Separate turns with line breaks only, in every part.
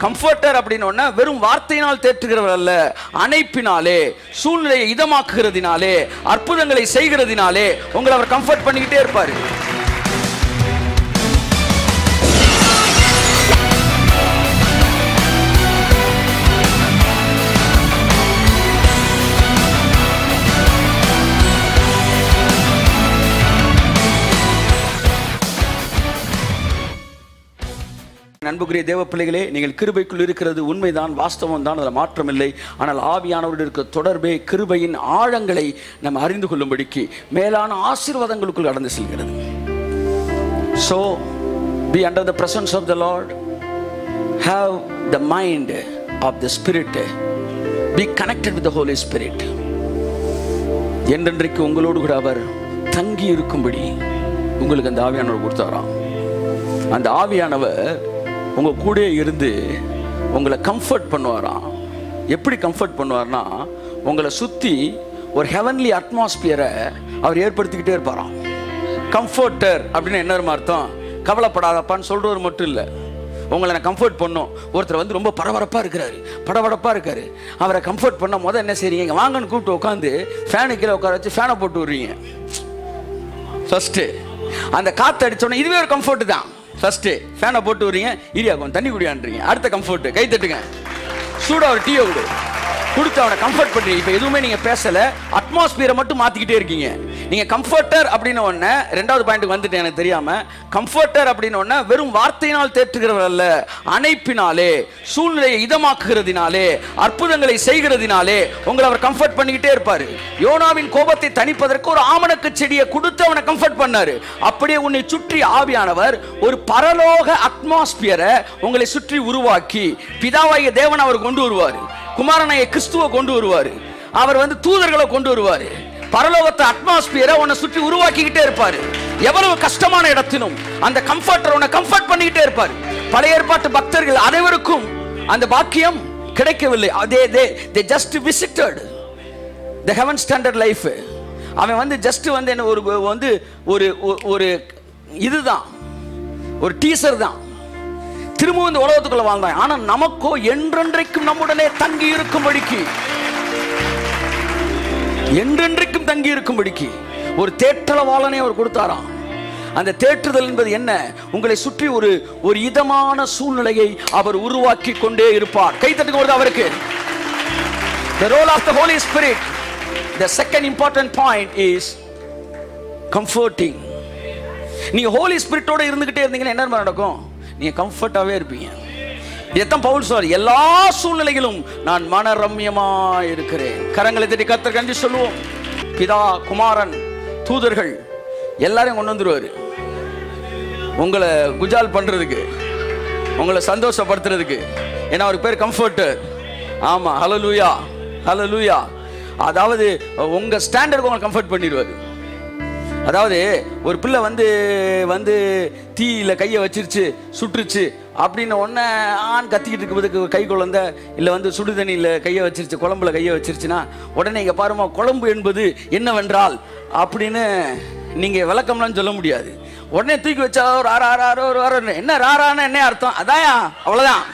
comforter அப்படின்னு ஒண்ணா வெறும் வார்த்தையினால் தேற்றுகிறவர் அல்ல அணைப்பினாலே சூழ்நிலையை இதமாக்குகிறதினாலே அற்புதங்களை செய்கிறதினாலே உங்களை அவர் கம்ஃபர்ட் பண்ணிக்கிட்டே இருப்பாரு அன்புக்குரிய தேவ பிள்ளைகளே நீங்கள் கிருபைக்குள் இருக்கிறது உண்மைதான் வாஸ்தவம் தான் அதில் மாற்றமில்லை ஆனால் ஆவியானவருடைய இருக்க தொடர்பே கிருபையின் ஆழங்களை நம்ம அறிந்து கொள்ளும்படிக்கு மேலான ஆசீர்வாதங்களுக்குள் கடந்து செல்கிறது so be under the presence of the lord have the mind of the spirit be connected with the holy spirit என்றென்றைக்கு உங்களோடு கூட அவர் தங்கி இருக்கும்படி உங்களுக்கு அந்த ஆவியானவர் கொடுத்தாராம் அந்த ஆவியானவர் உங்க கூட இருந்து உங்களை கம்ஃபர்ட் பண்ணுவாராம் எப்படி கம்ஃபர்ட் பண்ணுவார்னா உங்களை சுற்றி ஒரு ஹெவன்லி அட்மாஸ்பியரை அவர் ஏற்படுத்திக்கிட்டே இருப்பாராம் கம்ஃபர்டர் அப்படின்னு என்ன ஒரு அர்த்தம் கவலைப்படாதப்பான்னு சொல்றவர் மட்டும் இல்லை உங்களை நான் கம்ஃபர்ட் பண்ணோம் ஒருத்தர் வந்து ரொம்ப பரபரப்பாக இருக்கிறாரு படபடப்பாக இருக்காரு அவரை கம்ஃபர்ட் பண்ண முத என்ன செய்றீங்க இங்க வாங்கன்னு கூப்பிட்டு உட்காந்து ஃபேனு கீழே உட்கார வச்சு ஃபேனை போட்டு விடுறீங்க ஃபர்ஸ்ட்டு அந்த காற்று அடிச்சோடனே இதுவே ஒரு கம்ஃபர்ட் தான் ஃபர்ஸ்ட்டு ஃபேனை போட்டு விடுறீங்க இரியா கொஞ்சம் தண்ணி குடியான்றீங்க அடுத்த கம்ஃபர்ட் கை தட்டுங்க சூடா ஒரு டீயை விடு கொடுத்து அவனை கம்ஃபர்ட் பண்ணுறீங்க இப்போ எதுவுமே நீங்கள் பேசலை அட்மாஸ்பியரை மட்டும் மாற்றிக்கிட்டே இருக்கீங்க நீங்கள் கம்ஃபர்டர் அப்படின்னு ஒன்று ரெண்டாவது பாயிண்ட்டுக்கு வந்துட்டேன் எனக்கு தெரியாமல் கம்ஃபர்டர் அப்படின்னு ஒன்று வெறும் வார்த்தையினால் தேற்றுகிறவர் அல்ல அணைப்பினாலே சூழ்நிலையை இதமாக்குகிறதினாலே அற்புதங்களை செய்கிறதினாலே உங்களை அவர் கம்ஃபர்ட் பண்ணிக்கிட்டே இருப்பார் யோனாவின் கோபத்தை தணிப்பதற்கு ஒரு ஆமணக்கு செடியை கொடுத்து அவனை கம்ஃபர்ட் பண்ணாரு அப்படியே உன்னை சுற்றி ஆவியானவர் ஒரு பரலோக அட்மாஸ்பியரை உங்களை சுற்றி உருவாக்கி பிதாவாகிய தேவன் அவர் கொண்டு வருவார் குமாரனைய கிறிஸ்துவ கொண்டு வருவார் அவர் வந்து தூதர்களை கொண்டு வருவார் பரலோகத்தை அட்மாஸ்பியரை உன்னை சுற்றி உருவாக்கிக்கிட்டே இருப்பாரு எவ்வளவு கஷ்டமான இடத்திலும் அந்த கம்ஃபர்டர் உன்னை கம்ஃபர்ட் பண்ணிக்கிட்டே இருப்பார் பழைய ஏற்பாட்டு பக்தர்கள் அனைவருக்கும் அந்த பாக்கியம் கிடைக்கவில்லை அதே they they just visited the heaven standard life அவன் வந்து ஜஸ்ட் வந்து என்ன ஒரு வந்து ஒரு ஒரு- ஒரு இதுதான் ஒரு டீசர் தான் திரும்பவும் இந்த உலகத்துக்குள்ள வாழ்ந்தான் ஆனா நமக்கோ என்றென்றைக்கும் நம்முடனே தங்கி இருக்கும்படிக்கு என்றென்றைக்கும் தங்கி இருக்கும்படிக்கு ஒரு தேற்றளவாளனை அவர் கொடுத்தாராம் அந்த தேற்றுதல் என்பது என்ன உங்களை சுற்றி ஒரு ஒரு இதமான சூழ்நிலையை அவர் உருவாக்கி கொண்டே இருப்பார் கை தட்டுங்க வருது அவருக்கு the role of the holy spirit the second important point is comforting நீங்க ஹோலி ஸ்பிரிட்டோட இருந்துகிட்டே இருந்தீங்கன்னா என்ன நடக்கும் நீங்க கம்ஃபர்ட்டாவே இருப்பீங்க இதைத்தான் பவுல் சார் எல்லா சூழ்நிலையிலும் நான் மனரம்யமா இருக்கிறேன் கரங்களை தட்டி கத்தர் கண்டி சொல்லுவோம் பிதா குமாரன் தூதர்கள் எல்லாரையும் கொண்டு வந்துருவாரு உங்களை குஜால் பண்றதுக்கு உங்களை சந்தோஷப்படுத்துறதுக்கு ஏன்னா அவருக்கு பேர் கம்ஃபர்ட்டர் ஆமா ஹலலூயா ஹலலூயா அதாவது உங்க ஸ்டாண்டர்டுக்கு உங்களை கம்ஃபர்ட் பண்ணிடுவாரு அதாவது ஒரு பிள்ளை வந்து வந்து தீயில கையை வச்சிருச்சு சுட்டுருச்சு அப்படின்னு ஒன்று ஆண் கத்திக்கிட்டு இருக்கும்போதுக்கு கை குழந்த இல்லை வந்து சுடு தண்ணியில் கையை வச்சிருச்சு குழம்புல கையை வச்சிருச்சுன்னா உடனே இங்கே பாருமா குழம்பு என்பது என்னவென்றால் அப்படின்னு நீங்கள் விளக்கம்லாம் சொல்ல முடியாது உடனே தூக்கி வச்சா ஒரு ஆறு ஆறு ஆறு ஒரு ஆறு என்ன ராரான்னு என்ன அர்த்தம் அதான்யா அவ்வளோதான்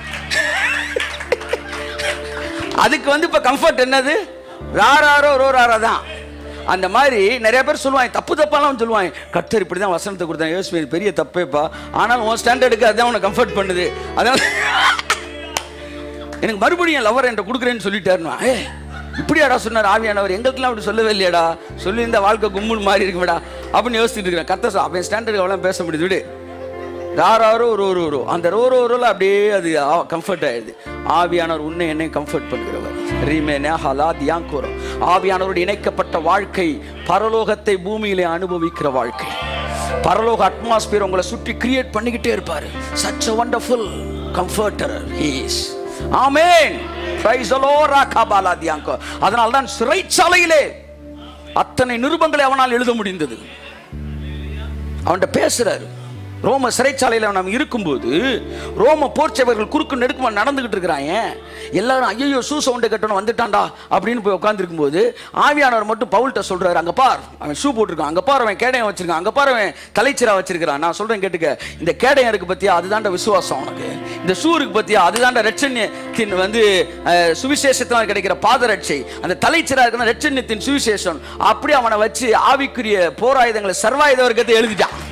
அதுக்கு வந்து இப்போ கம்ஃபர்ட் என்னது ராராரோ ரோ ராரா தான் அந்த மாதிரி நிறைய பேர் சொல்லுவாங்க தப்பு தப்பாலாம் சொல்லுவாங்க கர்த்தர் இப்படி தான் வசனத்தை கொடுத்தாங்க யோசிப்பேன் இது பெரிய தப்பேப்பா ஆனால் உன் ஸ்டாண்டர்டுக்கு அதான் உனக்கு கம்ஃபர்ட் பண்ணுது அதான் எனக்கு மறுபடியும் லவர் என்கிட்ட கொடுக்குறேன்னு சொல்லிட்டாருன்னா ஏ இப்படியாடா சொன்னார் ஆவியானவர் எங்களுக்கெல்லாம் அப்படி சொல்லவே இல்லையாடா சொல்லியிருந்தா வாழ்க்கை கும்முள் மாறி இருக்குமேடா அப்படின்னு யோசிச்சுட்டு இருக்கிறேன் கத்த அவன் ஸ்டாண்டர்டுக்கு அவ்வளோ பேச முடியுது விடு ராராரோ ஒரு ஒரு ஒரு அந்த ரோ ரோ ரோல அப்படியே அது கம்ஃபர்ட் ஆயிடுது ஆவியானவர் உன்னை என்னை கம்ஃபர்ட் பண்ணுகிறவர் ரீமே நேஹாலா தியாங்கோரம் ஆவியானவரோடு இணைக்கப்பட்ட வாழ்க்கை பரலோகத்தை பூமியிலே அனுபவிக்கிற வாழ்க்கை பரலோக அட்மாஸ்பியர் உங்களை சுற்றி கிரியேட் பண்ணிக்கிட்டே இருப்பாரு such a wonderful comforter he is amen praise the lord ராகாபாலா தியாங்கோ அதனால தான் சிறைச்சாலையிலே அத்தனை நிருபங்களை அவனால் எழுத முடிந்தது அவன்கிட்ட பேசுறாரு ரோம சிறைச்சாலையில் நாம் இருக்கும்போது ரோம போர்ச்சவர்கள் குறுக்கு நெடுக்குமா நடந்துகிட்டு இருக்கிறாங்க எல்லாரும் ஐயோ ஷூ சவுண்டை கட்டணும் வந்துட்டான்டா அப்படின்னு போய் உட்காந்துருக்கும் போது ஆவியானவர் மட்டும் பவுல்கிட்ட சொல்றாரு அங்க பார் அவன் ஷூ போட்டிருக்கான் அங்க பார் அவன் கேடயம் வச்சிருக்கான் அங்க பார் அவன் தலைச்சிரா வச்சிருக்கிறான் நான் சொல்றேன் கேட்டுக்க இந்த கேடயம் இருக்கு பத்தியா அதுதான்டா விசுவாசம் உனக்கு இந்த ஷூ இருக்கு பத்தியா அதுதான்டா ரட்சண்யத்தின் வந்து அஹ், சுவிசேஷத்தினால் கிடைக்கிற பாதரட்சை அந்த தலைச்சிரா இருக்கிற ரட்சண்யத்தின் சுவிசேஷம் அப்படி அவனை வச்சு ஆவிக்குரிய போராயுதங்களை சர்வாயுத வர்க்கத்தை எழுதிட்டான்